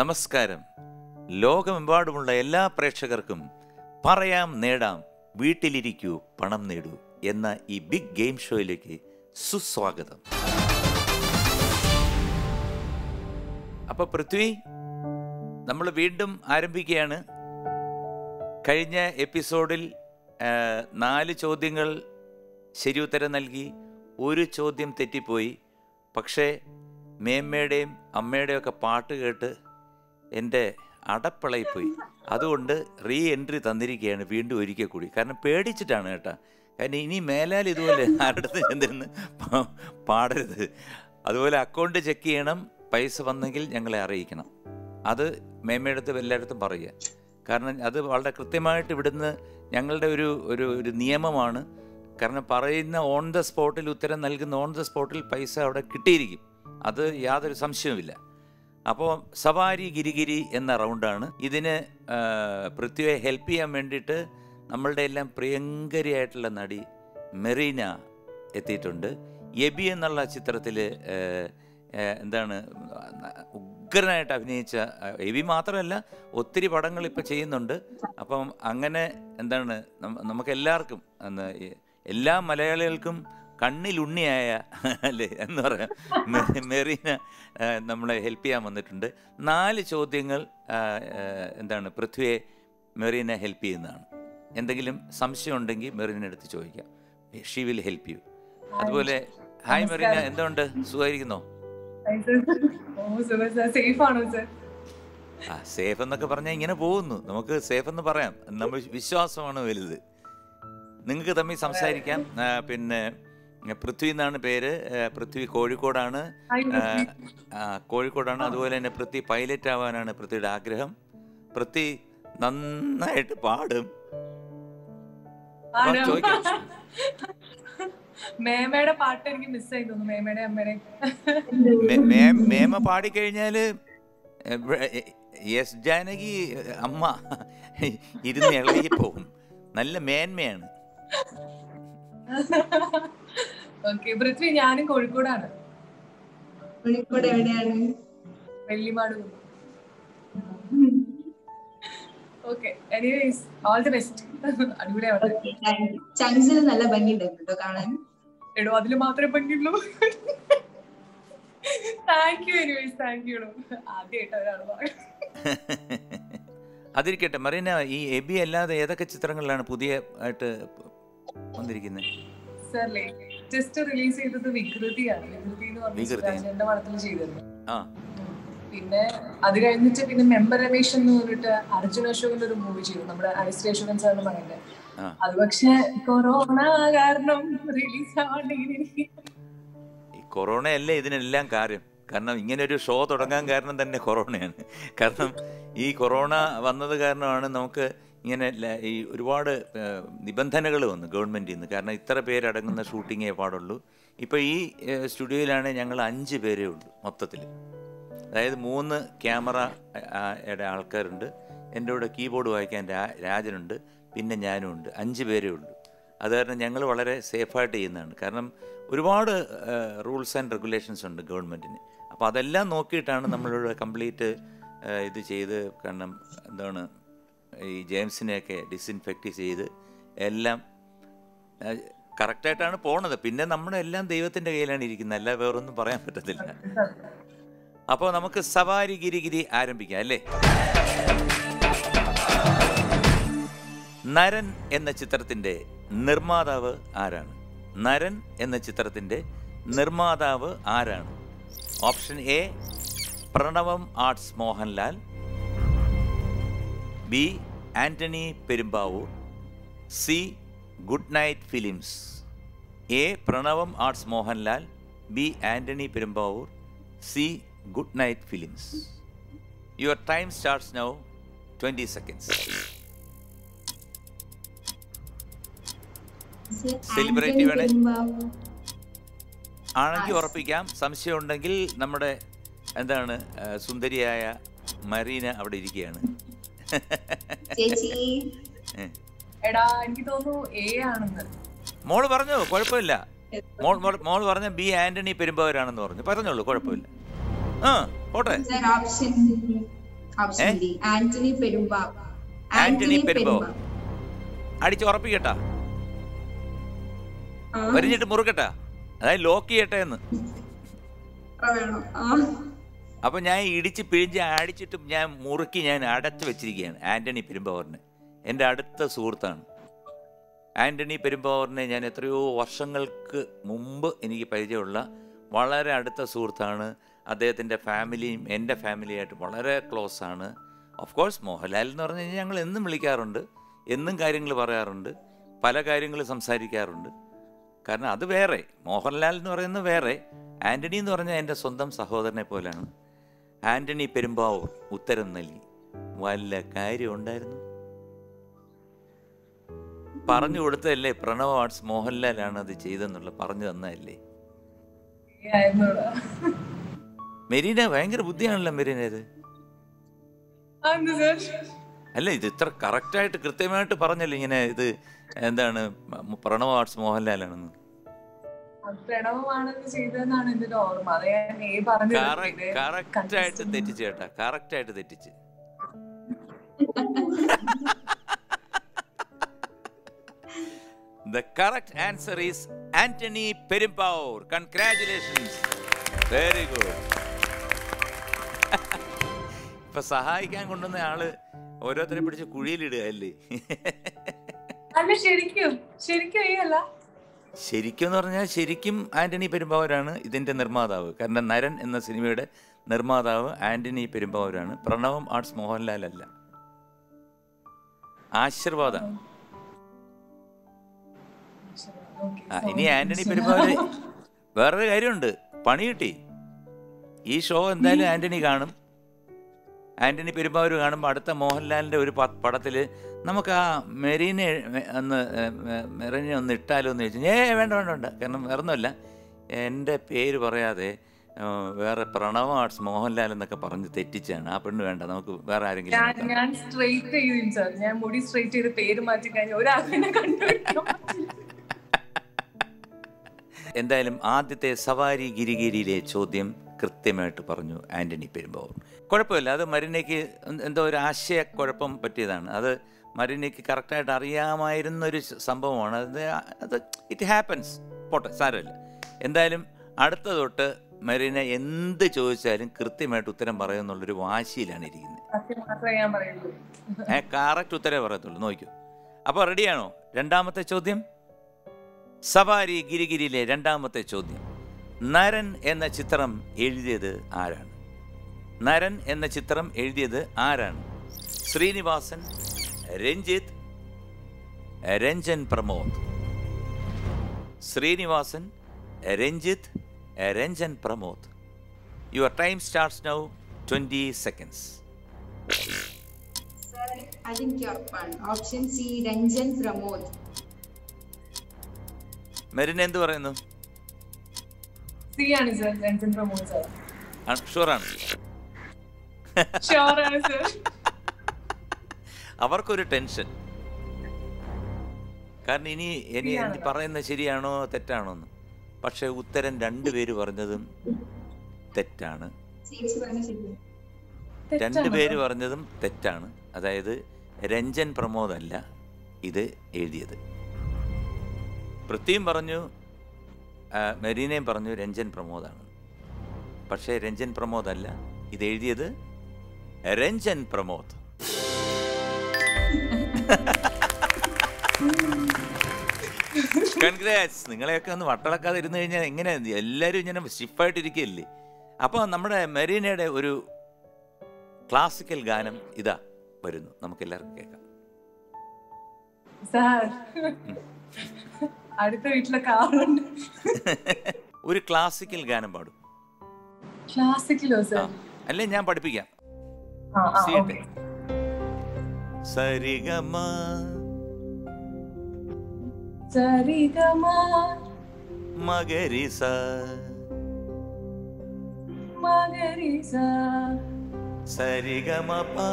നമസ്കാരം ലോകമെമ്പാടുമുള്ള എല്ലാ പ്രേക്ഷകർക്കും പറയാം നേടാം വീട്ടിലിരിക്കൂ പണം നേടൂ എന്ന ഈ ബിഗ് ഗെയിം ഷോയിലേക്ക് സുസ്വാഗതം അപ്പൊ പൃഥ്വി നമ്മൾ വീണ്ടും ആരംഭിക്കുകയാണ് കഴിഞ്ഞ എപ്പിസോഡിൽ ആ, നാല് ചോദ്യങ്ങൾ ശരിയുത്തരം നൽകി ഒരു ചോദ്യം തെറ്റിപ്പോയി പക്ഷേ മേമ്മയുടെയും അമ്മയുടെയും ഒക്കെ പാട്ട് കേട്ട് എൻ്റെ അടപ്പിളയിപ്പോയി അതുകൊണ്ട് റീ എൻട്രി തന്നിരിക്കുകയാണ് വീണ്ടും ഒരിക്കൽ കൂടി കാരണം പേടിച്ചിട്ടാണ് കേട്ടാ കാരണം ഇനി മേലാൽ ഇതുപോലെ ആരുടെ ചെന്നിരുന്ന് പാ- പാടരുത് അതുപോലെ അക്കൗണ്ട് ചെക്ക് ചെയ്യണം പൈസ വന്നെങ്കിൽ ഞങ്ങളെ അറിയിക്കണം അത് മേമ്മയുടെ അടുത്ത് എല്ലായിടത്തും പറയുക കാരണം അത് വളരെ കൃത്യമായിട്ട് ഇവിടുന്ന് ഞങ്ങളുടെ ഒരു ഒരു ഒരു നിയമമാണ് കാരണം പറയുന്ന ഓൺ ദ സ്പോട്ടിൽ ഉത്തരം നൽകുന്ന ഓൺ ദ സ്പോട്ടിൽ പൈസ അവിടെ കിട്ടിയിരിക്കും അത് യാതൊരു സംശയവുമില്ല അപ്പോൾ സവാരി ഗിരിഗിരി എന്ന റൗണ്ടാണ് ഇതിന് ആ, പൃഥ്വിയെ ഹെൽപ്പ് ചെയ്യാൻ വേണ്ടിയിട്ട് നമ്മളുടെ എല്ലാം പ്രിയങ്കരിയായിട്ടുള്ള നടി മെറീന എത്തിയിട്ടുണ്ട് എബി എന്നുള്ള ചിത്രത്തിൽ എന്താണ് ഉഗ്രനായിട്ട് അഭിനയിച്ച ആ, എബി മാത്രമല്ല ഒത്തിരി പടങ്ങൾ ഇപ്പോൾ ചെയ്യുന്നുണ്ട് അപ്പം അങ്ങനെ എന്താണ് നമ്മ- നമുക്കെല്ലാവർക്കും എന്ന് ഈ- എല്ലാ മലയാളികൾക്കും കണ്ണിലുണ്ണിയായ അല്ലേ എന്ന് പറയാം മെ- മെറീന ആ, നമ്മളെ ഹെൽപ്പ് ചെയ്യാൻ വന്നിട്ടുണ്ട് നാല് ചോദ്യങ്ങൾ ആ, ആ, എന്താണ് പൃഥ്വിയെ മെറീന ഹെൽപ്പ് ചെയ്യുന്നതാണ് എന്തെങ്കിലും സംശയം ഉണ്ടെങ്കിൽ മെറീന എടുത്ത് ചോദിക്കാം ഷീ വിൽ ഹെൽപ്പ് യു അതുപോലെ ഹായ് മെറീന എന്തുണ്ട് സുഖമായിരിക്കുന്നോ ഓ സുഖം സാർ സേഫ് ആണോ സാർ ആ സേഫ് എന്നൊക്കെ പറഞ്ഞാൽ ഇങ്ങനെ പോകുന്നു നമുക്ക് സേഫ് എന്ന് പറയാം നമ്മൾ വിശ്വാസമാണ് വലുത് നിങ്ങൾക്ക് തമ്മിൽ സംസാരിക്കാം ആ, പിന്നെ പൃഥ്വി എന്നാണ് പേര് ആ, പൃഥ്വി കോഴിക്കോടാണ് ഹായ് ആ, ആ, കോഴിക്കോടാണ് അതുപോലെ തന്നെ പൃഥ്വി പൈലറ്റ് ആവാനാണ് പൃഥ്വിയുടെ ആഗ്രഹം പൃഥ്വി നന്നായിട്ട് പാടും ആണോ? ചോദിക്കാം. മേമയുടെ പാട്ട് എനിക്ക് മിസ്സായി തോന്നുന്നു മേമയുടെ അമ്മയുടെ മേ- മേ- മേമ പാടിക്കഴിഞ്ഞാല് എവ- എസ് ജാനകി അമ്മ ഇരുന്ന് ഇളകി പോകും നല്ല മേന്മയാണ് ഓക്കെ പൃഥ്വി ഞാനും കോഴിക്കോടാണ് കോഴിക്കോട് എവിടെയാണ് Vellimad okay anyways all the best അടിപൊളിയാവട്ടെ ചങ്സിൽ നല്ല ഭംഗിയുണ്ടായിരുന്നു കേട്ടോ കാണാൻ എടോ അതില് മാത്രമേ പങ്കുള്ളൂ thank you anyways thank you ആദ്യമായിട്ട് ഒരാൾ അതിരിക്കട്ടെ മറീന ഈ എബി അല്ലാതെ ഏതൊക്കെ ചിത്രങ്ങളിലാണ് പുതിയ ആയിട്ട് വന്നിരിക്കുന്നത് സാർ ലേറ്റസ്റ്റ് റിലീസ് ചെയ്തത് വികൃതിയാണ് വികൃതി എന്ന് പറഞ്ഞ വികൃതി. സുരാജന്റെ പടത്തിൽ ചെയ്തത് ആ പിന്നെ അത് കഴിഞ്ഞിട്ട് പിന്നെ മെമ്പർ രമേശ് എന്ന് പറഞ്ഞിട്ട് അർജുൻ അശോകന്റെ ഒരു മൂവി ചെയ്തു നമ്മുടെ ഐശ്വര്യ അശോകൻ സാർ എന്ന് പറയുന്നത് ആ. അത് പക്ഷെ കൊറോണ കാരണം റിലീസ് ആവണ്ടെങ്കിൽ എനിക്ക് ഈ കൊറോണ അല്ലേ ഇതിനെല്ലാം കാര്യം കാരണം ഇങ്ങനെ ഒരു ഷോ തുടങ്ങാൻ കാരണം തന്നെ കൊറോണയാണ് കാരണം ഈ കൊറോണ വന്നത് കാരണമാണ് നമുക്ക് ഇങ്ങനെ ല- ഈ ഒരുപാട് നിബന്ധനകൾ വന്നു ഗവൺമെൻറ്റിൽ നിന്ന് കാരണം ഇത്ര പേരടങ്ങുന്ന ഷൂട്ടിങ്ങേ പാടുള്ളൂ ഇപ്പോൾ ഈ ഏഹ്, സ്റ്റുഡിയോയിലാണ് ഞങ്ങൾ അഞ്ച് പേരേ ഉള്ളൂ മൊത്തത്തിൽ അതായത് മൂന്ന് ക്യാമറ ആ, യുടെ ആൾക്കാരുണ്ട് എൻ്റെ കൂടെ കീബോർഡ് വായിക്കാൻ രാ രാജനുണ്ട് പിന്നെ ഞാനും ഉണ്ട് അഞ്ച് പേരേ ഉള്ളൂ അത് കാരണം ഞങ്ങൾ വളരെ സേഫായിട്ട് ചെയ്യുന്നതാണ് കാരണം ഒരുപാട് റൂൾസ് ആൻഡ് റെഗുലേഷൻസ് ഉണ്ട് ഗവൺമെൻറ്റിന് അപ്പോൾ അതെല്ലാം നോക്കിയിട്ടാണ് നമ്മളിവിടെ കംപ്ലീറ്റ് ഇത് ചെയ്ത് കാരണം എന്താണ് ഈ ജെയിംസിനെയൊക്കെ ഡിസിൻഫെക്റ്റ് ചെയ്ത് എല്ലാം കറക്റ്റായിട്ടാണ് പോണത് പിന്നെ നമ്മുടെ എല്ലാം ദൈവത്തിൻ്റെ കയ്യിലാണ് ഇരിക്കുന്നത് അല്ല വേറൊന്നും പറയാൻ പറ്റത്തില്ല അപ്പോൾ നമുക്ക് സവാരി ഗിരിഗിരി ആരംഭിക്കാം അല്ലേ നരൻ എന്ന ചിത്രത്തിന്റെ നിർമ്മാതാവ് ആരാണ് നരൻ എന്ന ചിത്രത്തിന്റെ നിർമ്മാതാവ് ആരാണ് option A Pranavam Arts Mohanlal B Antony Perumbavoor C Good Night Films A Pranavam Arts Mohanlal B Antony Perumbavoor C Good Night Films your time starts now twenty seconds Celebrity Antony വേണേ? പെരുമ്പാവൂർ. ആണെങ്കിൽ Yes. ഉറപ്പിക്കാം സംശയം ഉണ്ടെങ്കിൽ നമ്മുടെ എന്താണ് ആ, സുന്ദരിയായ മറീന അവിടെ ഇരിക്കുകയാണ് ചേച്ചി എടാ എനിക്ക് തോന്നുന്നു എ ആണെന്ന് മോള് പറഞ്ഞു കുഴപ്പമില്ല മോൾ മോൾ- മോൾ പറഞ്ഞ ബി ആന്റണി പെരുമ്പാവൂരാണെന്ന് പറഞ്ഞു പറഞ്ഞോളൂ കുഴപ്പമില്ല ആ പോട്ടെ sir option option D Antony പെരുമ്പ ആന്റണി പെരുമ്പാവൂർ. അടിച്ച് ഉറപ്പിക്കട്ടാ ആ, വരിഞ്ഞിട്ട് മുറുക്കട്ടാ അതായത് ലോക്ക് ചെയ്യട്ടെ എന്ന് അത്ര വേണം ആ അപ്പൊ ഞാൻ ഇടിച്ച് പിഴിഞ്ഞ് അടിച്ചിട്ടും ഞാൻ മുറുക്കി ഞാൻ അടച്ചു വെച്ചിരിക്കുകയാണ് ആന്റണി പെരുമ്പാവൂരിനെ എൻ്റെ അടുത്ത സുഹൃത്താണ് ആന്റണി പെരുമ്പാവൂരിനെ ഞാൻ എത്രയോ വർഷങ്ങൾക്ക് മുമ്പ് എനിക്ക് പരിചയമുള്ള വളരെ അടുത്ത സുഹൃത്താണ് അദ്ദേഹത്തിൻ്റെ ഫാമിലിയും എൻ്റെ ഫാമിലിയായിട്ട് വളരെ ക്ലോസ് ആണ് ഓഫ് കോഴ്സ് മോഹൻലാൽ എന്ന് പറഞ്ഞു കഴിഞ്ഞാൽ ഞങ്ങൾ എന്നും വിളിക്കാറുണ്ട് എന്നും കാര്യങ്ങൾ പറയാറുണ്ട് പല കാര്യങ്ങൾ സംസാരിക്കാറുണ്ട് കാരണം അത് വേറെ മോഹൻലാൽ എന്ന് പറയുന്നത് വേറെ ആന്റണി എന്ന് പറഞ്ഞാൽ എൻ്റെ സ്വന്തം സഹോദരനെ പോലെയാണ് ആന്റണി പെരുമ്പാവൂർ ഉത്തരം നൽകി വല്ല കാര്യം ഉണ്ടായിരുന്നു പറഞ്ഞു കൊടുത്തതല്ലേ പ്രണവ് ആർട്സ് മോഹൻലാലാണ് അത് ചെയ്തെന്നുള്ള പറഞ്ഞു തന്നതല്ലേ ആയിരുന്നോടാ മെരീന ഭയങ്കര ബുദ്ധിയാണല്ലോ മെരീന ഇത് അതെന്ത് സർ അല്ല ഇത് ഇത്ര കറക്റ്റായിട്ട് കൃത്യമായിട്ട് പറഞ്ഞല്ലോ ഇങ്ങനെ ഇത് എന്താണ് മ- പ്രണവ് ആർട്സ് മോഹൻലാലാണെന്ന് പ്രണവമാണെന്ന് ചെയ്തതെന്നാണ് എന്റെ ഒരു ഓർമ്മ അത് ഞാൻ ഏ പറഞ്ഞു കറക്റ്റായിട്ട് തെറ്റിച്ച് കേട്ടാ കറക്റ്റായിട്ട് തെറ്റിച്ച് The correct answer is Anthony Perumpaur. Congratulations. Very good. ഇപ്പൊ സഹായിക്കാൻ കൊണ്ടുവന്ന ആള് ഓരോരുത്തരെ പിടിച്ച് കുഴിയിലിടുക അല്ലേ അല്ല ശരിക്കും ശരിക്കും ഏ അല്ല ശരിക്കും എന്ന് പറഞ്ഞാൽ ശരിക്കും ആന്റണി പെരുമ്പാവൂരാണ് ഇതിന്റെ നിർമ്മാതാവ് കാരണം നരൻ എന്ന സിനിമയുടെ നിർമ്മാതാവ് ആന്റണി പെരുമ്പാവൂരാണ് പ്രണവം ആർട്സ് മോഹൻലാൽ അല്ല ആശീർവാദം Okay, ആ, sorry. ഇനി ആന്റണി പെരുമ്പാവൂര് വേറൊരു കാര്യമുണ്ട് പണി കിട്ടി ഈ ഷോ എന്തായാലും ആന്റണി കാണും ആന്റണി പെരുമ്പാവൂർ കാണുമ്പോൾ അടുത്ത മോഹൻലാലിന്റെ ഒരു പ- പടത്തില് നമുക്ക് ആ മെറീനെ ഒന്ന് മെറീനെ ഒന്ന് ഇട്ടാലോ എന്ന് ചോദിച്ചു ഏ വേണ്ട വേണ്ട വേണ്ട കാരണം വേറൊന്നുമല്ല എൻ്റെ പേര് പറയാതെ ആ, വേറെ പ്രണവ് ആർട്സ് മോഹൻലാൽ എന്നൊക്കെ പറഞ്ഞ് തെറ്റിച്ചാണ് ആ പെണ്ണ് വേണ്ട നമുക്ക് വേറെ ആരെങ്കിലും ഞാൻ നോക്കാം. ഞാൻ സ്ട്രെയിറ്റ് ചെയ്യും സാർ ഞാൻ മുടി സ്ട്രെയിറ്റ് ചെയ്ത് പേര് മാറ്റി കഴിഞ്ഞാൽ ഒരാളിനെ കണ്ടുപിടിക്കാൻ പറ്റില്ല. എന്തായാലും ആദ്യത്തെ സവാരി ഗിരിഗിരിയിലെ ചോദ്യം കൃത്യമായിട്ട് പറഞ്ഞു ആന്റണി പെരുമ്പാവൂർ കുഴപ്പമില്ല അത് മരിനയ്ക്ക് എന്തോ ഒരു ആശയക്കുഴപ്പം പറ്റിയതാണ് അത് മരിനയ്ക്ക് കറക്റ്റായിട്ട് അറിയാമായിരുന്നൊരു സ- സംഭവമാണ് അത് അത് ഇറ്റ് ഹാപ്പൻസ് പോട്ടെ സാരമില്ല എന്തായാലും അടുത്ത തൊട്ട് മരീന എന്ത് ചോദിച്ചാലും കൃത്യമായിട്ട് ഉത്തരം പറയുമെന്നുള്ളൊരു വാശിയിലാണ് ഇരിക്കുന്നത് സത്യം മാത്രമേ ഞാൻ പറയുള്ളൂ ഏ കറക്റ്റ് ഉത്തരവേ പറയത്തുള്ളൂ നോക്കൂ അപ്പോൾ റെഡിയാണോ രണ്ടാമത്തെ ചോദ്യം സവാരി ഗിരിഗിരിയിലെ രണ്ടാമത്തെ ചോദ്യം നരൻ എന്ന ചിത്രം എഴുതിയത് ആരാണ് നരൻ എന്ന ചിത്രം എഴുതിയത് ആരാണ് Sreenivasan Ranjith Ranjan Pramod Sreenivasan Ranjith Ranjan Pramod your time starts now twenty seconds അതെനിക്ക് ഉറപ്പാണ് ഓപ്ഷൻ സി രഞ്ജൻ പ്രമോദ് മെറിൻ എന്ത് പറയുന്നു സി ആണ് സർ രഞ്ജൻ പ്രമോദ് സാർ ഷുവറാണ് ഷുവർ ആണ് സർ അവർക്കൊരു ടെൻഷൻ കാരണം ഇനി ഇനി എന്ത് പറയുന്നത് ശരിയാണോ തെറ്റാണോ എന്ന് പക്ഷെ ഉത്തരം രണ്ടുപേര് പറഞ്ഞതും തെറ്റാണ് ചേച്ചി പറഞ്ഞ ശരി രണ്ടുപേര് പറഞ്ഞതും തെറ്റാണ് അതായത് രഞ്ജൻ പ്രമോദ് അല്ല ഇത് എഴുതിയത് പൃഥ്വിയും പറഞ്ഞു ആ, മെറീനയും പറഞ്ഞു രഞ്ജൻ പ്രമോദാണ് പക്ഷേ രഞ്ജൻ പ്രമോദ് അല്ല ഇത് എഴുതിയത് രഞ്ജൻ പ്രമോദ് കൺഗ്രാറ്റ്സ് നിങ്ങളെയൊക്കെ ഒന്ന് വട്ടളക്കാതെ ഇരുന്ന് കഴിഞ്ഞാൽ എങ്ങനെ എല്ലാവരും ഇങ്ങനെ സ്റ്റിഫായിട്ടിരിക്കുകയല്ലേ അപ്പോൾ നമ്മുടെ മെറീനയുടെ ഒരു ക്ലാസിക്കൽ ഗാനം ഇതാ വരുന്നു നമുക്ക് എല്ലാവർക്കും കേൾക്കാം സാർ അടുത്ത വീട്ടിലെ കാറുണ്ട് ഒരു ക്ലാസിക്കൽ ഗാനം പാടും ക്ലാസിക്കലോ ആ സർ അല്ലേ ഞാൻ പഠിപ്പിക്കാം ആ ആ ചെയ്യട്ടെ ഓക്കെ സരിഗമ സരിഗമ മകരിസ മകരിസ സരിഗമ പ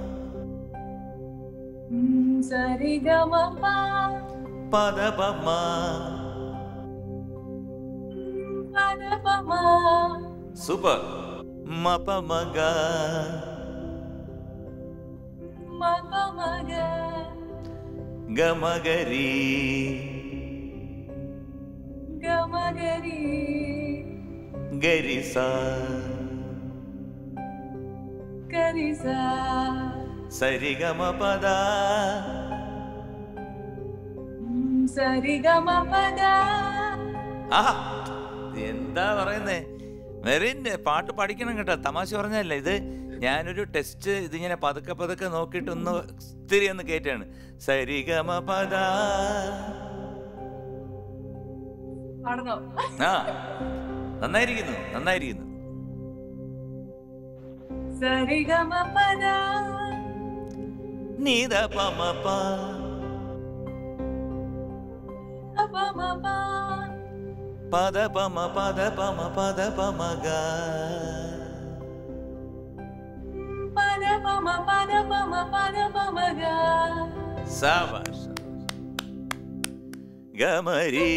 ഉം, സരിഗമ പ പദപമ പദപമ സൂപ്പർ മപമഗ മപമഗ ഗമഗരി ഗമഗരി ഗരിസ കരിസ സരിഗമ പദ സരിഗമപദ ആഹാ ഇത് എന്താ പറയുന്നേ മെറിൻ പാട്ട് പഠിക്കണം കേട്ടോ തമാശ പറഞ്ഞല്ല ഇത് ഞാനൊരു ടെസ്റ്റ് ഇതിങ്ങനെ പതുക്കെ പതുക്കെ നോക്കിയിട്ട് ഒന്ന് ഇത്തിരി ഒന്ന് കേറ്റാണ് സരിഗമ പദ പാടണോ ആ നന്നായിരിക്കുന്നു നന്നായിരിക്കുന്നു സരിഗമപദ നീത പമ പ മപമപ പദ പമ പദ പമ പദ പമ ഗ പദ പമ പദ പമ പദ പമഗ സാബാഷ് ഗമരി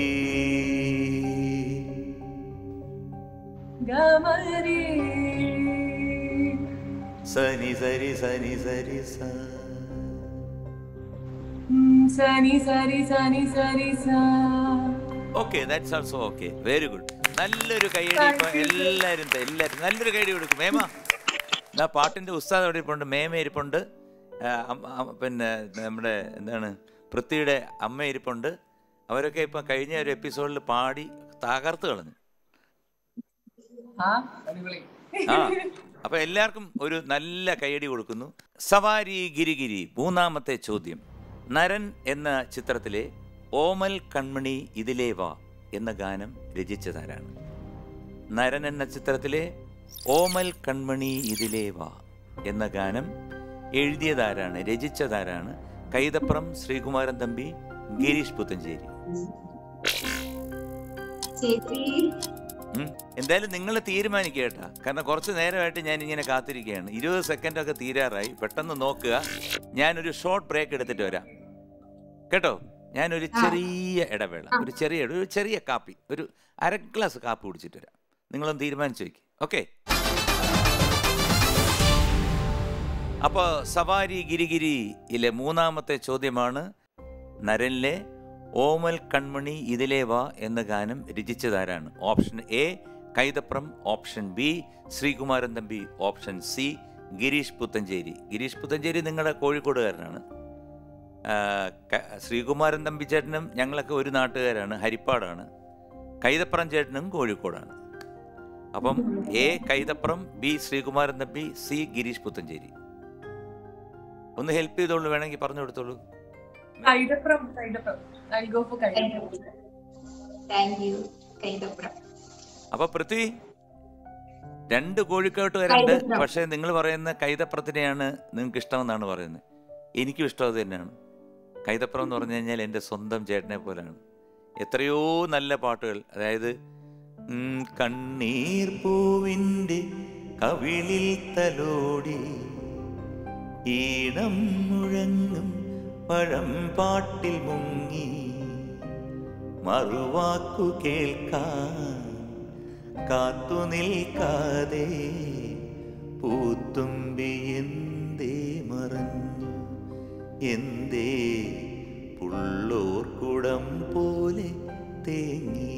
ഗമരി സനി സരി സനി സരി സ സനി സരി സനി സരി സ okay that's also okay very good നല്ലൊരു കൈയടി ഇപ്പൊ എല്ലാവരും ത- എല്ലാവരും നല്ലൊരു കൈയടി കൊടുക്കും മേമ ആ പാട്ടിന്റെ ഉസ്താദ് അവിടെ ഇരിപ്പുണ്ട് മേമ ഇരിപ്പുണ്ട് ആ, അമ്മ- അമ്മ- പിന്നെ നമ്മുടെ എന്താണ് പൃഥ്വിയുടെ അമ്മ ഇരിപ്പുണ്ട് അവരൊക്കെ ഇപ്പം കഴിഞ്ഞ ഒരു എപ്പിസോഡിൽ പാടി തകർത്ത് കളഞ്ഞു ആ അടിപൊളി ആ അപ്പൊ എല്ലാവർക്കും ഒരു നല്ല കൈയടി കൊടുക്കുന്നു സവാരി ഗിരിഗിരി മൂന്നാമത്തെ ചോദ്യം നരൻ എന്ന ചിത്രത്തിലെ ഓമൽ കൺമണി ഇതിലേ വാ എന്ന ഗാനം രചിച്ചതാരാണ് നരൻ എന്ന ചിത്രത്തിലെ ഓമൽ കൺമണി ഇതിലേ വാ എന്ന ഗാനം എഴുതിയതാരാണ് രചിച്ചതാരാണ് കൈതപ്രം ശ്രീകുമാരൻ തമ്പി ഗിരീഷ് പുത്തഞ്ചേരി ചേച്ചി ഉം. എന്തായാലും നിങ്ങൾ തീരുമാനിക്കുക കേട്ടാ കാരണം കുറച്ച് നേരമായിട്ട് ഞാൻ ഇങ്ങനെ കാത്തിരിക്കുകയാണ് ഇരുപത് സെക്കൻഡ് ഒക്കെ തീരാറായി പെട്ടെന്ന് നോക്കുക ഞാനൊരു ഷോർട്ട് ബ്രേക്ക് എടുത്തിട്ട് വരാം കേട്ടോ ഞാനൊരു ചെറിയ ഇടവേള ഒരു ചെറിയ ഒരു ചെറിയ കാപ്പി ഒരു അര ഗ്ലാസ് കാപ്പി കുടിച്ചിട്ട് വരാം നിങ്ങളൊന്ന് തീരുമാനിച്ചു വയ്ക്കും ഓക്കെ അപ്പോൾ സവാരി ഗിരിഗിരിയിലെ മൂന്നാമത്തെ ചോദ്യമാണ് നരനിലെ ഓമൽ കൺമണി ഇതിലേ വാ എന്ന ഗാനം രചിച്ചതാരാണ് option A Kaithapram option B Sreekumaran Thampi option C Gireesh Puthenchery Gireesh Puthenchery നിങ്ങളുടെ കോഴിക്കോടുകാരനാണ് ആ, ക- ശ്രീകുമാരൻ തമ്പി ചേട്ടനും ഞങ്ങളൊക്കെ ഒരു നാട്ടുകാരാണ് ഹരിപ്പാടാണ് കൈതപ്രം ചേട്ടനും കോഴിക്കോടാണ് അപ്പം A Kaithapram B Sreekumaran Thampi C Gireesh Puthenchery ഒന്ന് ഹെൽപ്പ് ചെയ്തോളൂ വേണമെങ്കിൽ പറഞ്ഞു കൊടുത്തോളൂ Kaithapram Kaithapram I go for Kaithapram thank you Kaithapram അപ്പൊ പൃഥ്വി രണ്ട് കോഴിക്കോട്ടുകാരുണ്ട് കൈതപ്രം. പക്ഷെ നിങ്ങൾ പറയുന്ന കൈതപ്രത്തിനെയാണ് നിങ്ങൾക്ക് ഇഷ്ടമെന്നാണ് പറയുന്നത് എനിക്കും ഇഷ്ടം അത് തന്നെയാണ് കൈതപ്രം എന്ന് പറഞ്ഞു കഴിഞ്ഞാൽ എൻ്റെ സ്വന്തം ചേട്ടനെ പോലെയാണ് എത്രയോ നല്ല പാട്ടുകൾ അതായത് ഉം, കണ്ണീർ പൂവിൻ്റെ കവിളിൽ തലോടി ഈണം മുഴങ്ങും പഴം പാട്ടിൽ മുങ്ങി മറുവാക്കു കേൾക്കാൻ കാത്തു നിൽക്കാതെ പൂത്തുമ്പി എന്തേ മറഞ്ഞു എന്തേ പുള്ളോർക്കുടം പോലെ തേങ്ങി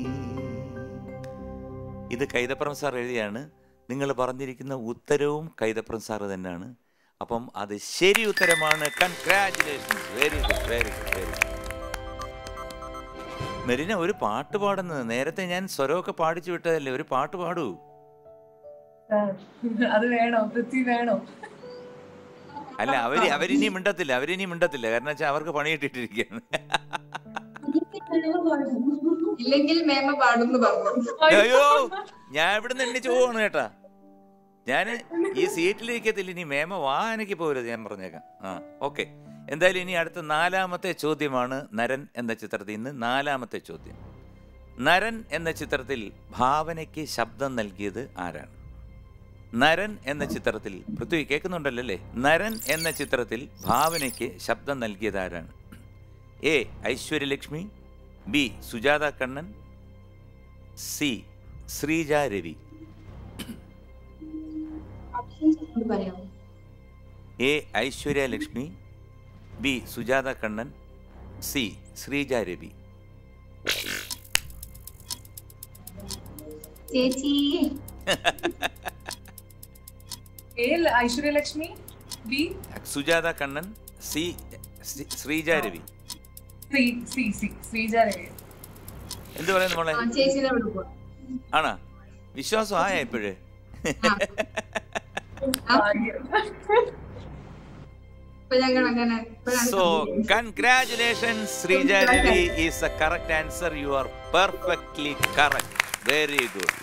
ഇത് കൈതപ്രം സാർ എഴുതിയാണ് നിങ്ങൾ പറഞ്ഞിരിക്കുന്ന ഉത്തരവും കൈതപ്രം സാറ് തന്നെയാണ് അപ്പം അത് ശരി ഉത്തരമാണ് congratulations very good very good very good Merina ഒരു പാട്ട് പാടുന്നത് നേരത്തെ ഞാൻ സ്വരമൊക്കെ പാടിച്ചു വിട്ടതല്ലേ ഒരു പാട്ട് പാടൂ അത് വേണോ പൃഥ്വി വേണോ അല്ല അവര് അവരിനി മിണ്ടത്തില്ല അവരിനി മിണ്ടത്തില്ല കാരണം വെച്ചാൽ അവർക്ക് പണി കിട്ടിയിട്ടിരിക്കുകയാണ് ഇല്ലെങ്കിൽ മേമ പാടുന്നു പറഞ്ഞു അയ്യോ ഞാൻ ഇവിടുന്ന് എണ്ണിച്ച് പോവാണ് കേട്ടാ ഞാൻ ഈ സീറ്റിലിരിക്കത്തില്ല ഇനി മേമ വാഹനയ്ക്ക് പോകരുത് ഞാൻ പറഞ്ഞേക്കാം ആ ഓക്കെ എന്തായാലും ഇനി അടുത്ത നാലാമത്തെ ചോദ്യമാണ് നരൻ എന്ന ചിത്രത്തിൽ നിന്ന് നാലാമത്തെ ചോദ്യം നരൻ എന്ന ചിത്രത്തിൽ ഭാവനയ്ക്ക് ശബ്ദം നൽകിയത് ആരാണ് നരൻ എന്ന ചിത്രത്തിൽ പൃഥ്വി കേൾക്കുന്നുണ്ടല്ലോ അല്ലേ നരൻ എന്ന ചിത്രത്തിൽ ഭാവനയ്ക്ക് ശബ്ദം നൽകിയത് ആരാണ് A Aishwarya Lakshmi B Sujatha Kannan C Sreeja Ravi options ഒന്ന് പറയാമോ A Aishwarya Lakshmi B Sujatha Kannan C Sreeja Ravi ചേച്ചി A Aishwarya Lakshmi B Sujatha Kannan C C- Sreeja Ravi C C C Sreeja Ravi എന്ത് പറയുന്നു മോളെ ആ, ചേച്ചിനെ വിളിക്കുക ആണാ വിശ്വാസം ആയ ഇപ്പോഴേ ഇപ്പൊ ഞങ്ങൾ അങ്ങനെ ഇപ്പോഴാണ് so congratulation Sreeja Ravi is a correct answer you are perfectly correct very good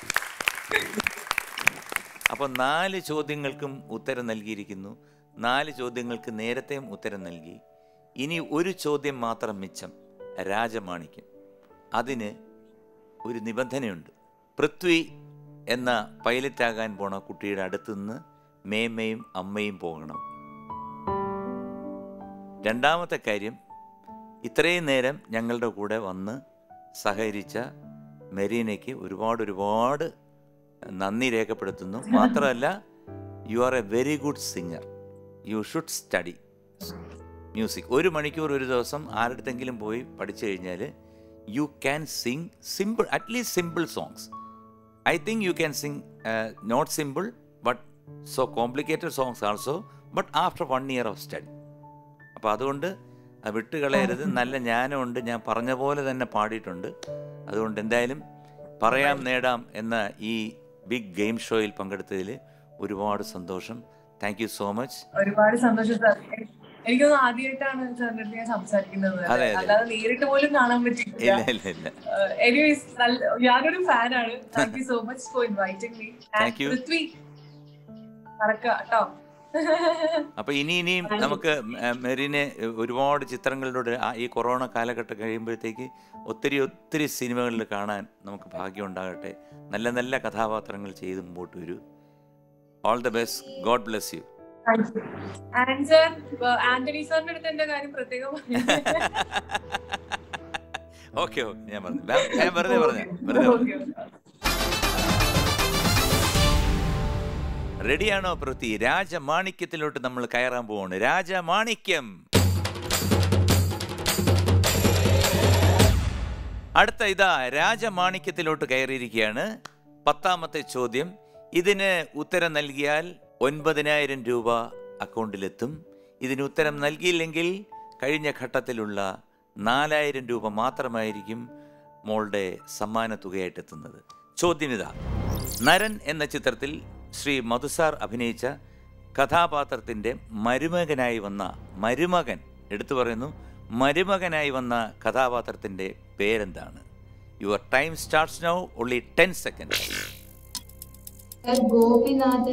അപ്പോൾ നാല് ചോദ്യങ്ങൾക്കും ഉത്തരം നൽകിയിരിക്കുന്നു നാല് ചോദ്യങ്ങൾക്ക് നേരത്തെയും ഉത്തരം നൽകി ഇനി ഒരു ചോദ്യം മാത്രം മിച്ചം രാജമാണിക്യം അതിന് ഒരു നിബന്ധനയുണ്ട് പൃഥ്വി എന്ന പൈലറ്റാകാൻ പോണ കുട്ടിയുടെ അടുത്തുനിന്ന് മേമ്മയും അമ്മയും പോകണം രണ്ടാമത്തെ കാര്യം ഇത്രയും നേരം ഞങ്ങളുടെ കൂടെ വന്ന് സഹകരിച്ച മെറീനയ്ക്ക് ഒരുപാട് ഒരുപാട് നന്ദി രേഖപ്പെടുത്തുന്നു മാത്രമല്ല you are a very good singer you should study music ഒരു മണിക്കൂർ ഒരു ദിവസം ആരുടെങ്കിലും പോയി പഠിച്ചു കഴിഞ്ഞാൽ you can sing simple at least simple songs I think you can sing not simple but so complicated songs also but after one year of study അപ്പോൾ അതുകൊണ്ട് അത് വിട്ടുകളയരുത് നല്ല ജ്ഞാനമുണ്ട് ഞാൻ പറഞ്ഞ പോലെ തന്നെ പാടിയിട്ടുണ്ട് അതുകൊണ്ട് എന്തായാലും പറയാം നേടാം എന്ന ഈ ബിഗ് ഗെയിം ഷോയിൽ പങ്കെടുത്തതിൽ ഒരുപാട് സന്തോഷം താങ്ക് യു സോ മച്ച് ഒരുപാട് സന്തോഷം സാർ എനിക്കൊന്നും ആദ്യമായിട്ടാണ് സാറിന്റെ അടുത്ത് ഞാൻ സംസാരിക്കുന്നത് അതെ, അതെ. അല്ലാതെ നേരിട്ട് പോലും കാണാൻ പറ്റില്ല ഇല്ല ഇല്ല ഇല്ല എനിവേസ് ഞാനൊരു ഫാനാണ് thank you so much for inviting me Thank you. Prithvi മറക്കാം കേട്ടോ അപ്പോൾ ഇനി ഇനിയും നമുക്ക് മ- മെറിനെ ഒരുപാട് ചിത്രങ്ങളിലൂടെ ആ ഈ കൊറോണ കാലഘട്ടം കഴിയുമ്പോഴത്തേക്ക് ഒത്തിരി ഒത്തിരി സിനിമകളിൽ കാണാൻ നമുക്ക് ഭാഗ്യം ഉണ്ടാകട്ടെ നല്ല നല്ല കഥാപാത്രങ്ങൾ ചെയ്ത് മുമ്പോട്ട് വരൂ all the best God bless you and sir Antony സാറിന്റെ അടുത്ത് എന്റെ കാര്യം പ്രത്യേകം ഓക്കെ ഓക്കെ ഞാൻ പറഞ്ഞു ഞാൻ- ഞാൻ വെറുതെ പറഞ്ഞു വെറുതെ പറഞ്ഞു റെഡിയാണോ പൃഥ്വി രാജമാണിക്യത്തിലോട്ട് നമ്മൾ കയറാൻ പോവാണ് രാജമാണിക്യം അടുത്ത ഇതാ രാജമാണിക്യത്തിലോട്ട് കയറിയിരിക്കുകയാണ് പത്താമത്തെ ചോദ്യം ഇതിന് ഉത്തരം നൽകിയാൽ ഒൻപതിനായിരം രൂപ അക്കൗണ്ടിലെത്തും ഇതിന് ഉത്തരം നൽകിയില്ലെങ്കിൽ കഴിഞ്ഞ ഘട്ടത്തിലുള്ള നാലായിരം രൂപ മാത്രമായിരിക്കും മോളുടെ സമ്മാന തുകയായിട്ട് എത്തുന്നത് ചോദ്യം ഇതാ നരൻ എന്ന ചിത്രത്തിൽ ശ്രീ മധുസാർ അഭിനയിച്ച കഥാപാത്രത്തിൻ്റെ മരുമകനായി വന്ന മരുമകൻ എടുത്തു പറയുന്നു മരുമകനായി വന്ന കഥാപാത്രത്തിൻ്റെ പേരെന്താണ് your time starts now only ten second Gopinathan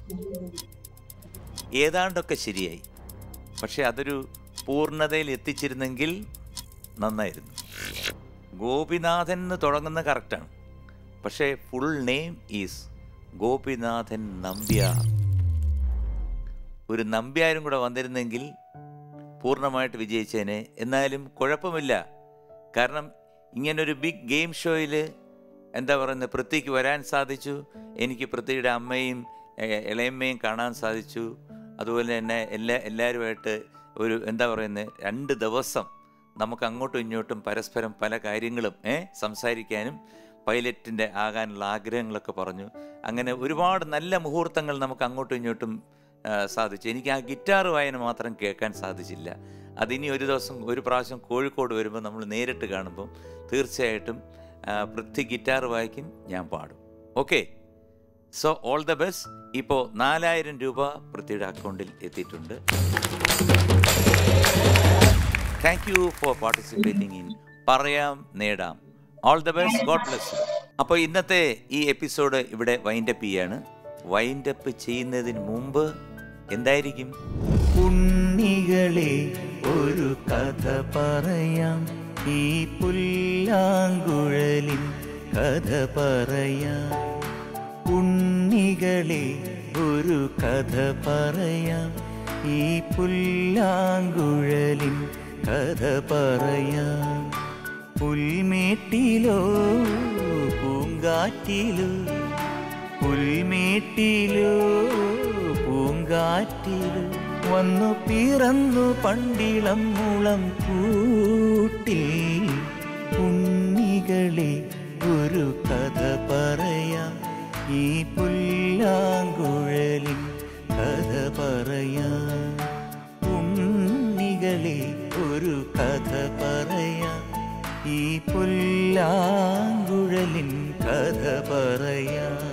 ഏതാണ്ടൊക്കെ ശരിയായി പക്ഷെ അതൊരു പൂർണ്ണതയിൽ എത്തിച്ചിരുന്നെങ്കിൽ നന്നായിരുന്നു ഗോപിനാഥൻ എന്ന് തുടങ്ങുന്ന കറക്റ്റാണ് പക്ഷേ full name is Gopinathan Nambiar ഒരു നമ്പ്യാരും കൂടെ വന്നിരുന്നെങ്കിൽ പൂർണ്ണമായിട്ട് വിജയിച്ചേനെ എന്നാലും കുഴപ്പമില്ല കാരണം ഇങ്ങനൊരു ബിഗ് ഗെയിം ഷോയിൽ എന്താ പറയുന്നത് പൃഥ്വിക്ക് വരാൻ സാധിച്ചു എനിക്ക് പൃഥ്വിയുടെ അമ്മയും എ- ഇളയമ്മയും കാണാൻ സാധിച്ചു അതുപോലെ തന്നെ എല്ലാ എല്ലാവരുമായിട്ട് ഒരു എന്താ പറയുന്നത് രണ്ട് ദിവസം നമുക്ക് അങ്ങോട്ടും ഇങ്ങോട്ടും പരസ്പരം പല കാര്യങ്ങളും ഏ സംസാരിക്കാനും പൈലറ്റിൻ്റെ ആകാനുള്ള ആഗ്രഹങ്ങളൊക്കെ പറഞ്ഞു അങ്ങനെ ഒരുപാട് നല്ല മുഹൂർത്തങ്ങൾ നമുക്ക് അങ്ങോട്ടും ഇങ്ങോട്ടും ആ, സാധിച്ചു എനിക്ക് ആ ഗിറ്റാർ വായന മാത്രം കേൾക്കാൻ സാധിച്ചില്ല അതിനി ഒരു ദിവസം ഒരു പ്രാവശ്യം കോഴിക്കോട് വരുമ്പോൾ നമ്മൾ നേരിട്ട് കാണുമ്പോൾ തീർച്ചയായിട്ടും ആ, പൃഥ്വി ഗിറ്റാർ വായിക്കും ഞാൻ പാടും okay so all the best ഇപ്പോൾ നാലായിരം രൂപ പൃഥ്വിയുടെ അക്കൗണ്ടിൽ എത്തിയിട്ടുണ്ട് thank you for participating in പറയാം നേടാം all the best God bless അപ്പോൾ ഇന്നത്തെ ഈ എപ്പിസോഡ് ഇവിടെ വൈൻഡപ്പ് ചെയ്യാണ് വൈൻഡപ്പ് ചെയ്യുന്നതിന് മുമ്പ് എന്തായിരിക്കും ഉണ്ണികളെ ഒരു കഥ പറയാം ഈ പുല്ലാങ്കുഴലിൻ കഥ പറയാം ഉണ്ണികളെ ഒരു കഥ പറയാം ഈ പുല്ലാങ്കുഴലിൻ കഥ പറയാം പുൽമേട്ടിലോ പൂങ്കാറ്റിലോ പുൽമേട്ടിലോ പൂങ്കാറ്റിലോ വന്നു പിറന്നു പണ്ടിളം മുളം കൂട്ടിൽ ഉണ്ണികളെ ഒരു കഥ പറയാം ഈ പുല്ലാങ്കുഴലിൻ കഥ പറയാം ഉണ്ണികളെ ഒരു കഥ പറയാം ഈ പുല്ലാങ്കുഴലിൻ കഥ പറയാം